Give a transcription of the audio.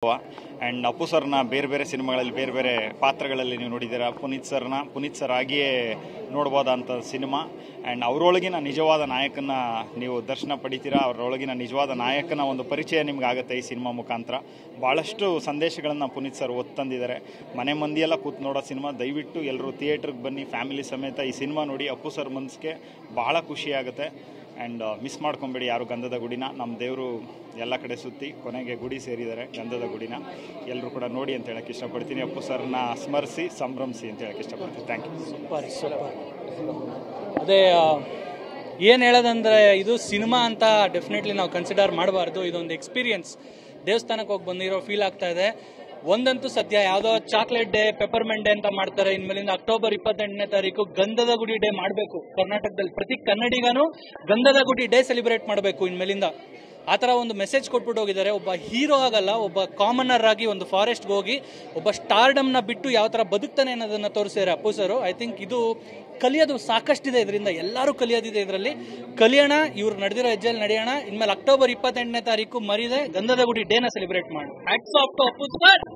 and Appu ಸರ್ನ ಬೇರೆ ಬೇರೆ ಸಿನಿಮಾಗಳಲ್ಲಿ ಬೇರೆ ಬೇರೆ ಪಾತ್ರಗಳಲ್ಲಿ ನೀವು ನೋಡಿದ್ದೀರಾ ಪುನೀತ್ ಸರ್ನ ಪುನೀತ್ ಸರ್ ಆಗಿಯೇ ನೋಡ್ಬೋದಂಥ ಸಿನಿಮಾ ಆ್ಯಂಡ್ ಅವರೊಳಗಿನ ನಿಜವಾದ ನಾಯಕನ ನೀವು ದರ್ಶನ ಪಡಿತೀರಾ ಅವರೊಳಗಿನ ನಿಜವಾದ ನಾಯಕನ ಒಂದು ಪರಿಚಯ ನಿಮ್ಗೆ ಆಗುತ್ತೆ ಈ ಸಿನಿಮಾ ಮುಖಾಂತರ ಭಾಳಷ್ಟು ಸಂದೇಶಗಳನ್ನು ಪುನೀತ್ ಸರ್ ಒತ್ತಂದಿದ್ದಾರೆ ಮನೆ ಮಂದಿಯೆಲ್ಲ ಕೂತ್ ನೋಡೋ ಸಿನಿಮಾ ದಯವಿಟ್ಟು ಎಲ್ಲರೂ ಥಿಯೇಟ್ರಿಗೆ ಬನ್ನಿ ಫ್ಯಾಮಿಲಿ ಸಮೇತ ಈ ಸಿನಿಮಾ ನೋಡಿ ಅಪ್ಪು ಸರ್ ಮನಸ್ಸಿಗೆ ಭಾಳ ಖುಷಿ ಆಗುತ್ತೆ ಆ್ಯಂಡ್ ಮಿಸ್ ಮಾಡ್ಕೊಬೇಡಿ ಯಾರು ಗಂಧದ ಗುಡಿನ ನಮ್ಮ ದೇವರು ಎಲ್ಲ ಕಡೆ ಸುತ್ತಿ ಕೊನೆಗೆ ಗುಡಿ ಸೇರಿದ್ದಾರೆ ಗಂಧದ ಗುಡಿನ ಎಲ್ಲರೂ ಕೂಡ ನೋಡಿ ಅಂತ ಹೇಳಕ್ಕೆ ಇಷ್ಟಪಡ್ತೀನಿ ಅಪ್ಪು ಸರ್ನ ಸ್ಮರಿಸಿ ಸಂಭ್ರಮಿಸಿ ಅಂತ ಹೇಳಕ್ಕೆ ಇಷ್ಟಪಡ್ತೀನಿ ಥ್ಯಾಂಕ್ ಯು ಸೂಪರ್ ಸೂಪರ್ ಅದೇ ಏನು ಹೇಳೋದಂದ್ರೆ ಇದು ಸಿನಿಮಾ ಅಂತ ಡೆಫಿನೆಟ್ಲಿ ನಾವು ಕನ್ಸಿಡರ್ ಮಾಡಬಾರ್ದು ಇದೊಂದು ಎಕ್ಸ್ಪೀರಿಯನ್ಸ್ ದೇವಸ್ಥಾನಕ್ಕೆ ಹೋಗಿ ಬಂದಿರೋ ಫೀಲ್ ಆಗ್ತಾ ಇದೆ ಒಂದಂತೂ ಸದ್ಯ ಯಾವುದೋ ಚಾಕ್ಲೇಟ್ ಡೇ ಪೆಪರ್ಮೆಂಟ್ ಡೇ ಅಂತ ಮಾಡ್ತಾರೆ ಇನ್ಮೇಲಿಂದ ಅಕ್ಟೋಬರ್ ಇಪ್ಪತ್ತೆಂಟನೇ ತಾರೀಕು ಗಂಧದ ಗುಡಿ ಡೇ ಮಾಡಬೇಕು ಕರ್ನಾಟಕದಲ್ಲಿ ಪ್ರತಿ ಕನ್ನಡಿಗನು ಗಂಧದ ಗುಡಿ ಡೇ ಸೆಲೆಬ್ರೇಟ್ ಮಾಡಬೇಕು ಇನ್ಮೇಲಿಂದ ಆ ಥರ ಒಂದು ಮೆಸೇಜ್ ಕೊಟ್ಬಿಟ್ಟು ಹೋಗಿದ್ದಾರೆ ಒಬ್ಬ ಹೀರೋ ಆಗಲ್ಲ ಒಬ್ಬ ಕಾಮನರ್ ಆಗಿ ಒಂದು ಫಾರೆಸ್ಟ್ಗೆ ಹೋಗಿ ಒಬ್ಬ ಸ್ಟಾರ್ಡಮ್ನ ಬಿಟ್ಟು ಯಾವ ಥರ ಬದುಕ್ತಾನೆ ಅನ್ನೋದನ್ನ ತೋರಿಸಿದ್ದಾರೆ ಅಪ್ಪು ಸರು ಐ ಥಿಂಕ್ ಇದು ಕಲಿಯೋದು ಸಾಕಷ್ಟಿದೆ ಇದರಿಂದ ಎಲ್ಲರೂ ಕಲಿಯೋದಿದೆ ಇದರಲ್ಲಿ ಕಲಿಯೋಣ ಇವ್ರು ನಡೆದಿರೋ ಹೆಜ್ಜೆಯಲ್ಲಿ ನಡೆಯೋಣ ಇನ್ಮೇಲೆ ಅಕ್ಟೋಬರ್ ಇಪ್ಪತ್ತೆಂಟನೇ ತಾರೀಕು ಮರಿದೆ ಗಂಧದ ಗುಡಿ ಡೇನ ಸೆಲೆಬ್ರೇಟ್ ಮಾಡಿ hats off to Appu sir